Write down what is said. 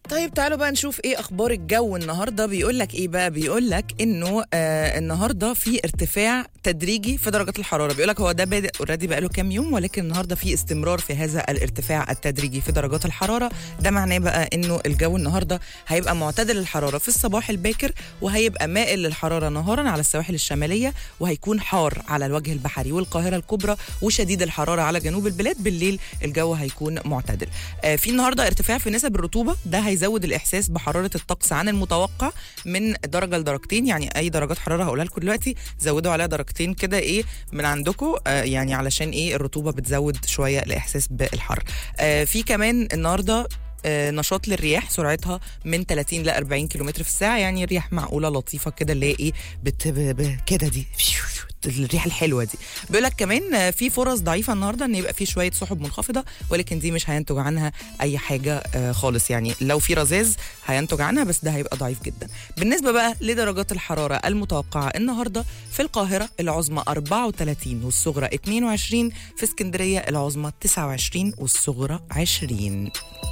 طيب تعالوا بقى نشوف ايه اخبار الجو النهارده بيقول لك ايه بقى بيقول لك انه آه النهارده في ارتفاع تدريجي في درجات الحراره بيقول لك هو ده بادئ اوريدي بقى له كام يوم ولكن النهارده في استمرار في هذا الارتفاع التدريجي في درجات الحراره ده معناه بقى انه الجو النهارده هيبقى معتدل الحراره في الصباح الباكر وهيبقى مائل للحراره نهارا على السواحل الشماليه وهيكون حار على الوجه البحري والقاهره الكبرى وشديد الحراره على جنوب البلاد بالليل الجو هيكون معتدل آه في النهارده ارتفاع في نسب الرطوبه ده هيزود الاحساس بحراره الطقس عن المتوقع من درجه لدرجتين يعني اي درجات حراره هقولها لكم دلوقتي زودوا عليها درجتين كده ايه من عندكم آه يعني علشان ايه الرطوبه بتزود شويه الاحساس بالحر آه في كمان النهارده آه، نشاط للرياح سرعتها من 30 ل 40 كيلومتر في الساعه يعني رياح معقوله لطيفه كده اللي هي ايه بت ب- ب- كده دي الريحه الحلوه دي بيقول لك كمان آه، في فرص ضعيفه النهارده ان يبقى في شويه سحب منخفضه ولكن دي مش هينتج عنها اي حاجه آه، خالص يعني لو في رذاذ هينتج عنها بس ده هيبقى ضعيف جدا بالنسبه بقى لدرجات الحراره المتوقعه النهارده في القاهره العظمى 34 والصغرى 22 في اسكندريه العظمى 29 والصغرى 20